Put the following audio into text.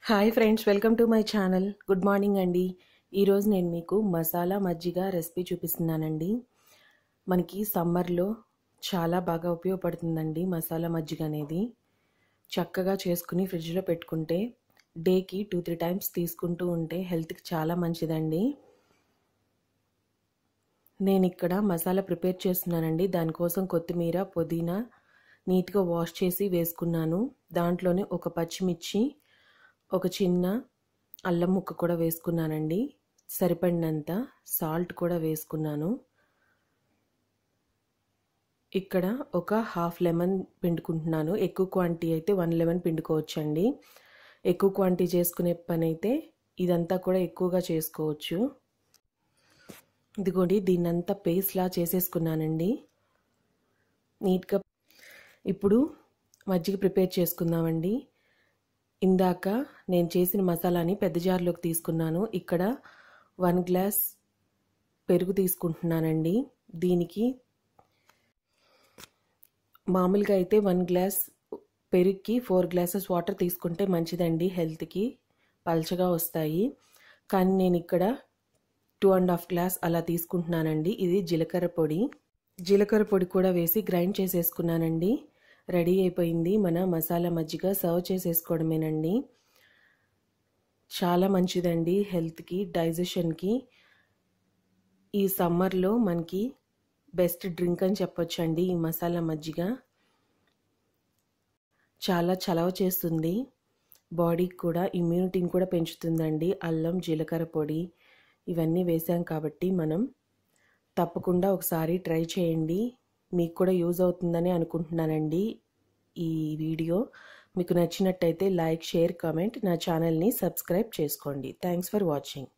hi friends welcome to my channel good morning అండి ఈరోజు నేను మీకు మసాలా మజ్జిగ రెసిపీ చూపిస్తున్నానండి మనకి సమ్మర్లో చాలా బాగా ఉపయోగపడుతుందండి మసాలా మజ్జిగ అనేది చక్కగా చేసుకుని ఫ్రిడ్జ్లో పెట్టుకుంటే డేకి టూ త్రీ టైమ్స్ తీసుకుంటూ ఉంటే హెల్త్కి చాలా మంచిదండి నేను ఇక్కడ మసాలా ప్రిపేర్ చేస్తున్నానండి దానికోసం కొత్తిమీర పుదీనా నీట్గా వాష్ చేసి వేసుకున్నాను దాంట్లోనే ఒక పచ్చిమిర్చి ఒక చిన్న అల్లం ముక్క కూడా వేసుకున్నానండి సరిపడినంత సాల్ట్ కూడా వేసుకున్నాను ఇక్కడ ఒక హాఫ్ లెమన్ పిండుకుంటున్నాను ఎక్కువ క్వాంటిటీ అయితే వన్ లెమన్ పిండుకోవచ్చండి ఎక్కువ క్వాంటిటీ చేసుకునే పని అయితే ఇదంతా కూడా ఎక్కువగా చేసుకోవచ్చు ఇదిగోండి దీన్నంతా పేస్ట్లా చేసేసుకున్నానండి నీట్గా ఇప్పుడు మజ్జిగ ప్రిపేర్ చేసుకుందామండి ఇందాక నేను చేసిన మసాలాని పెద్ద జార్లోకి తీసుకున్నాను ఇక్కడ వన్ గ్లాస్ పెరుగు తీసుకుంటున్నానండి దీనికి మామూలుగా అయితే వన్ గ్లాస్ పెరుగుకి ఫోర్ గ్లాసెస్ వాటర్ తీసుకుంటే మంచిదండి హెల్త్కి పల్చగా వస్తాయి కానీ నేను ఇక్కడ టూ అండ్ హాఫ్ గ్లాస్ అలా తీసుకుంటున్నానండి ఇది జీలకర్ర పొడి జీలకర్ర పొడి కూడా వేసి గ్రైండ్ చేసేసుకున్నానండి రెడీ అయిపోయింది మన మసాలా మజ్జిగ సర్వ్ చేసేసుకోవడమేనండి చాలా మంచిదండి హెల్త్కి డైజెషన్కి ఈ సమ్మర్లో మనకి బెస్ట్ డ్రింక్ అని చెప్పొచ్చండి ఈ మసాలా మజ్జిగ చాలా చలవ చేస్తుంది బాడీకి కూడా ఇమ్యూనిటీని కూడా పెంచుతుందండి అల్లం జీలకర్ర పొడి ఇవన్నీ వేసాం కాబట్టి మనం తప్పకుండా ఒకసారి ట్రై చేయండి మీకు కూడా యూజ్ అవుతుందని అనుకుంటున్నానండి ఈ వీడియో మీకు నచ్చినట్టయితే లైక్ షేర్ కామెంట్ నా ఛానల్ని సబ్స్క్రైబ్ చేసుకోండి థ్యాంక్స్ ఫర్ వాచింగ్